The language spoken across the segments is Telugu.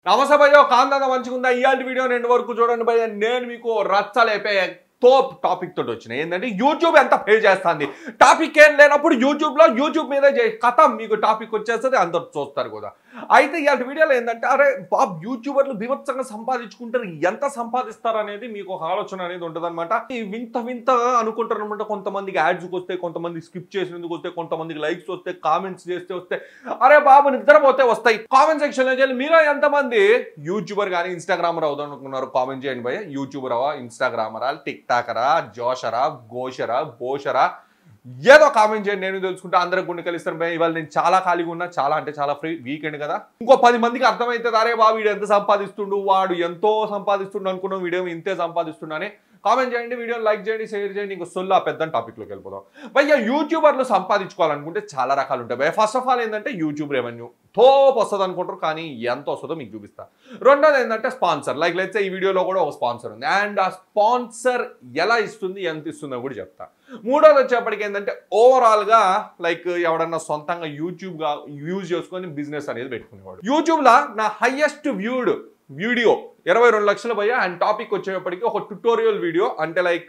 నమస్తే భయ్యో కాంతంగా మంచిగుందా ఇయాల్టి వీడియో రెండు వరకు చూడండి భయ్య నేను మీకు రచ్చలేపే తోప్ టాపిక్ తోటి వచ్చిన ఏంటంటే యూట్యూబ్ ఎంత పే చేస్తుంది టాపిక్ ఏం లేనప్పుడు యూట్యూబ్ లో యూట్యూబ్ మీద చే- కథ మీకు టాపిక్ వచ్చేస్తుంది అందరు చూస్తారు కదా అయితే ఇలాంటి వీడియోలో ఏంటంటే అరే బాబ్ యూట్యూబర్లు బీభత్సంగా సంపాదించుకుంటారు ఎంత సంపాదిస్తారు అనేది మీకు ఒక ఆలోచన అనేది ఉంటుంది అనమాట వింత వింత అనుకుంటారు అనమాట కొంతమందికి యాడ్స్కి వస్తే కొంతమంది స్కిప్ చేసినందుకు వస్తే కొంతమందికి లైక్స్ వస్తే కామెంట్స్ చేస్తే వస్తే అరే బాబు నిద్రపోతే వస్తాయి కామెంట్ సెక్షన్ లో వెళ్ళి మీలో ఎంతమంది యూట్యూబర్ కానీ ఇన్స్టాగ్రామర్ అవుదాం అనుకున్నారు కామెంట్ చేయండి భయ యూట్యూబర్ అవా ఇన్స్టాగ్రామరా టిక్ టాకరా జోషరా గోషరా బోషరా ఏదో కామెంట్ చేయండి నేను తెలుసుకుంటే అందరూ గుండె కలిస్తాను భయ ఇవాళ నేను చాలా ఖాళీగా ఉన్నా చాలా అంటే చాలా ఫ్రీ వీకెండ్ కదా ఇంకో పది మందికి అర్థమైతే అరే బాబు వీడు ఎంత సంపాదిస్తుండు వాడు ఎంతో సంపాదిస్తుండు అనుకున్నాం వీడియో ఇంతే సంపాదిస్తున్నానే కామెంట్ చేయండి వీడియో లైక్ చేయండి షేర్ చేయండి ఇంకో సొల్లా పెద్ద టాపిక్లోకి వెళ్ళిపోదాం భయ్య యూట్యూబర్లు సంపాదించుకోవాలనుకుంటే చాలా రకాలు ఉంటాయి భయ్య ఫస్ట్ ఆఫ్ ఆల్ ఏంటంటే యూట్యూబ్ రెవెన్యూ తోపు వస్తుంది అనుకుంటారు కానీ ఎంత వస్తుందో మీకు చూపిస్తా రెండోది ఏంటంటే స్పాన్సర్ లైక్ లెట్స్ ఈ వీడియోలో కూడా ఒక స్పాన్సర్ ఉంది అండ్ ఆ స్పాన్సర్ ఎలా ఇస్తుంది ఎంత ఇస్తుందో కూడా చెప్తా మూడోది వచ్చేప్పటికి ఏంటంటే ఓవరాల్గా లైక్ ఎవడన్నా సొంతంగా యూట్యూబ్గా యూజ్ చేసుకొని బిజినెస్ అనేది పెట్టుకునేవాడు యూట్యూబ్లో నా హైయెస్ట్ వ్యూడ్ వీడియో ఇరవై రెండు లక్షల భయ అండ్ టాపిక్ వచ్చేటప్పటికి ఒక ట్యుటోరియల్ వీడియో అంటే like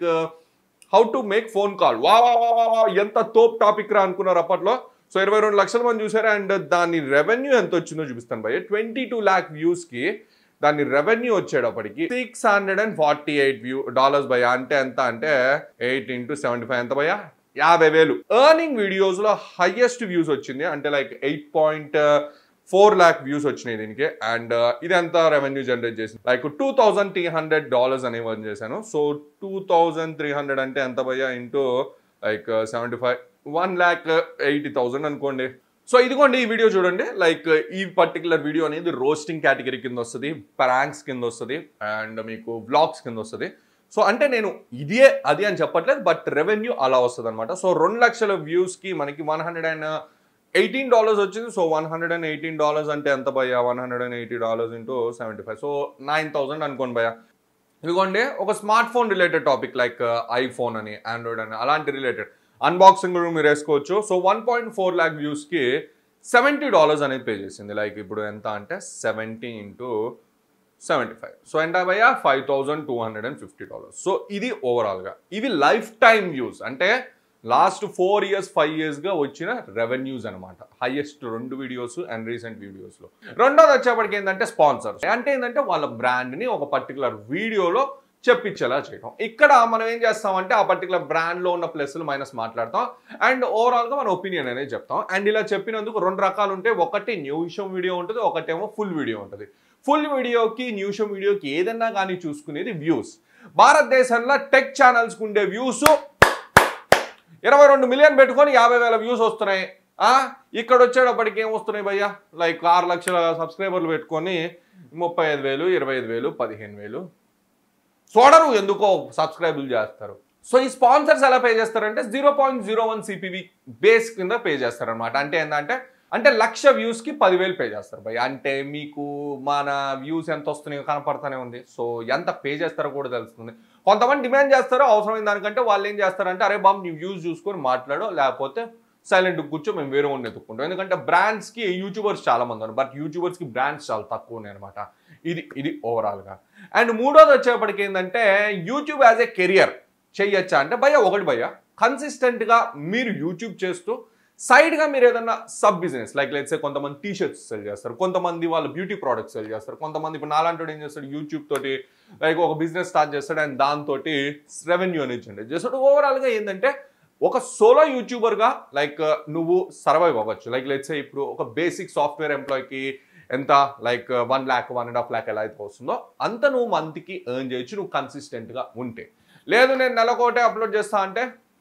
how to make phone call వా వా వా, వా, వా, ఎంత తోప్ టాపిక్ రా అనుకున్నారు అప్పట్లో సో ఇరవై రెండు లక్షల మంది చూసారు అండ్ దాని రెవెన్యూ ఎంత వచ్చిందో చూపిస్తాను భయ్య ట్వంటీ టూ ల్యాక్ వ్యూస్కి దాని రెవెన్యూ వచ్చేటప్పటికి six hundred and forty eight view dollars భయ అంటే ఎంత అంటే ఎయిట్ ఇంటూ సెవెంటీ ఫైవ్ ఎంత భయ యాభై వేలు ఎర్నింగ్ వీడియోస్ లో హైయెస్ట్ వ్యూస్ వచ్చింది అంటే like eight point four lakh views వచ్చినాయి దీనికి అండ్ ఇది ఎంత రెవెన్యూ జనరేట్ చేసింది like two thousand three hundred dollars అనేవి earn చేశాను so two thousand three hundred అంటే ఎంత భయ్యా into like seventy five one lakh eighty thousand అనుకోండి సో ఇదిగోండి ఈ వీడియో చూడండి లైక్ ఈ పర్టికులర్ వీడియో అనేది రోస్టింగ్ కేటగిరీ కింద వస్తుంది ప్రాంక్స్ కింద వస్తుంది అండ్ మీకు వ్లాగ్స్ కింద వస్తుంది సో అంటే నేను ఇదే అది అని చెప్పట్లేదు బట్ రెవెన్యూ అలా వస్తుంది అనమాట సో రెండు లక్షల వ్యూస్కి మనకి one hundred and eighteen dollars వచ్చింది so one hundred and eighteen dollars అంటే ఎంత భయ్యా one hundred and eighty dollars into seventy five so nine thousand అనుకోండి భయ్యా ఇదిగోండి ఒక smartphone related topic like iPhone అని ఆండ్రాయిడ్ అని అలాంటి రిలేటెడ్ అన్బాక్సింగ్ కూడా మీరు వేసుకోవచ్చు so one point four lakh వ్యూస్కి సెవెంటీ డాలర్స్ అనేది పే చేసింది లైక్ ఇప్పుడు ఎంత అంటే seventy into seventy five so ఎంత భయ్యా five thousand two hundred and fifty dollars so ఇది ఓవరాల్గా ఇవి లైఫ్ టైం వ్యూస్ అంటే లాస్ట్ ఫోర్ ఇయర్స్ ఫైవ్ ఇయర్స్గా వచ్చిన రెవెన్యూస్ అనమాట హైయెస్ట్ రెండు వీడియోస్ అండ్ రీసెంట్ వీడియోస్లో రెండోది వచ్చేప్పటికి ఏంటంటే స్పాన్సర్స్ అంటే ఏంటంటే వాళ్ళ బ్రాండ్ని ఒక పర్టికులర్ వీడియోలో చెప్పించేలా చేయడం ఇక్కడ మనం ఏం చేస్తామంటే ఆ పర్టికులర్ బ్రాండ్లో ఉన్న ప్లస్లు మైనస్ మాట్లాడతాం అండ్ ఓవరాల్గా మన ఒపీనియన్ అనేది చెప్తాం అండ్ ఇలా చెప్పినందుకు రెండు రకాలు ఉంటాయి ఒకటి న్యూషం వీడియో ఉంటుంది ఒకటేమో ఫుల్ వీడియో ఉంటుంది ఫుల్ వీడియోకి న్యూషం వీడియోకి ఏదన్నా కానీ చూసుకునేది వ్యూస్ భారతదేశంలో టెక్ ఛానల్స్కి ఉండే వ్యూస్ ఇరవై రెండు మిలియన్ పెట్టుకొని యాభై వేల వ్యూస్ వస్తున్నాయి ఆ ఇక్కడ వచ్చేటప్పటికి ఏం వస్తున్నాయి భయ్యా లైక్ ఆరు లక్షల సబ్స్క్రైబర్లు పెట్టుకొని ముప్పై ఐదు వేలు ఇరవై ఐదు వేలు పదిహేను వేలు చూడరు ఎందుకో సబ్స్క్రైబులు చేస్తారు సో ఈ స్పాన్సర్స్ ఎలా పే చేస్తారంటే zero point zero one CPV base కింద పే చేస్తారనమాట అంటే ఏంటంటే అంటే లక్ష వ్యూస్కి పదివేలు పే చేస్తారు భయ్ అంటే మీకు మన వ్యూస్ ఎంత వస్తున్నాయో కనపడతానే ఉంది సో ఎంత పే చేస్తారో కూడా తెలుస్తుంది కొంతమంది డిమాండ్ చేస్తారో అవసరమైన దానికంటే వాళ్ళు ఏం చేస్తారంటే అరే బాబు నీ వ్యూస్ చూసుకొని మాట్లాడు లేకపోతే సైలెంట్ కూర్చో మేము వేరే వాడిని ఎత్తుక్కుంటాం ఎందుకంటే బ్రాండ్స్కి యూట్యూబర్స్ చాలా మంది ఉన్నారు బట్ యూట్యూబర్స్కి బ్రాండ్స్ చాలా తక్కువ ఉన్నాయి అనమాట ఇది ఇది ఓవరాల్గా అండ్ మూడోది వచ్చేప్పటికి ఏంటంటే యూట్యూబ్ యాజ్ ఏ కెరియర్ చెయ్యొచ్చా అంటే భయ్య ఒకటి భయ్య కన్సిస్టెంట్గా మీరు యూట్యూబ్ చేస్తూ సైడ్గా మీరు ఏదన్నా సబ్ బిజినెస్ లైక్ లెట్స్ కొంతమంది టీ షర్ట్స్ సెల్ చేస్తారు కొంతమంది వాళ్ళు బ్యూటీ ప్రోడక్ట్స్ సెల్ చేస్తారు కొంతమంది ఇప్పుడు నాలాంటి ఏం చేస్తాడు యూట్యూబ్ తోటి లైక్ ఒక బిజినెస్ స్టార్ట్ చేస్తాడు అండ్ దాంతో రెవెన్యూ అనేది జనరేట్ చేస్తాడు ఓవరాల్గా ఏంటంటే ఒక సోలో యూట్యూబర్గా లైక్ నువ్వు సర్వైవ్ అవ్వచ్చు లైక్ లెట్స్ ఇప్పుడు ఒక బేసిక్ సాఫ్ట్వేర్ ఎంప్లాయ్కి ఎంత like one lakh one and half lakh ఎలా అయితే వస్తుందో అంత నువ్వు మంత్కి ఎర్న్ చేయొచ్చు నువ్వు కన్సిస్టెంట్గా ఉంటే లేదు నేను నెలకోటే అప్లోడ్ చేస్తా అంటే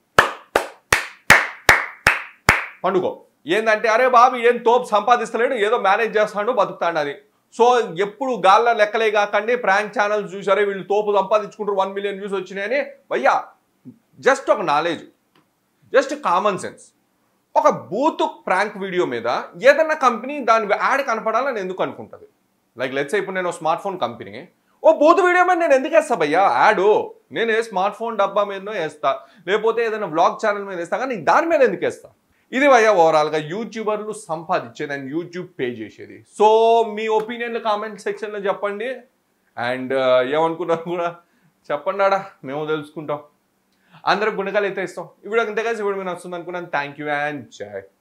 పండుగో ఏంటంటే అరే బాబు ఏం తోపు సంపాదిస్తలేడు ఏదో మేనేజ్ చేస్తాడు బతుకుతాడు అది సో ఎప్పుడు గాల్లో లెక్కలే కాకండి ప్రాంక్ ఛానల్స్ చూసారే వీళ్ళు తోపు సంపాదించుకుంటారు వన్ మిలియన్ వ్యూస్ వచ్చినాయని భయ్యా జస్ట్ ఒక నాలెడ్జ్ జస్ట్ కామన్ సెన్స్ ఒక బూత్ ప్రాంక్ వీడియో మీద ఏదన్నా కంపెనీ దాని యాడ్ కనపడాలని ఎందుకు అనుకుంటుంది లైక్ లెట్స్ ఇప్పుడు నేను స్మార్ట్ ఫోన్ కంపెనీ ఓ బూత్ వీడియో మీద నేను ఎందుకు వేస్తా భయ్యా యాడ్ నేను ఏ స్మార్ట్ ఫోన్ డబ్బా మీదనో వేస్తా లేకపోతే ఏదైనా వ్లాగ్ ఛానల్ మీద వేస్తా కానీ దాని మీద ఎందుకు వేస్తా ఇది భయ్య ఓవరాల్గా యూట్యూబర్లు సంపాదించేది అండ్ యూట్యూబ్ పే చేసేది సో మీ ఒపీనియన్లు కామెంట్ సెక్షన్లో చెప్పండి అండ్ ఏమనుకున్నారు కూడా చెప్పండి ఆడ మేము తెలుసుకుంటాం అందరూ గుణకాలు అయితే ఇస్తాం ఇప్పుడు అంతే కలిసి ఇప్పుడు మీరు వస్తుంది అనుకున్నాను థ్యాంక్ యూ అండ్ జై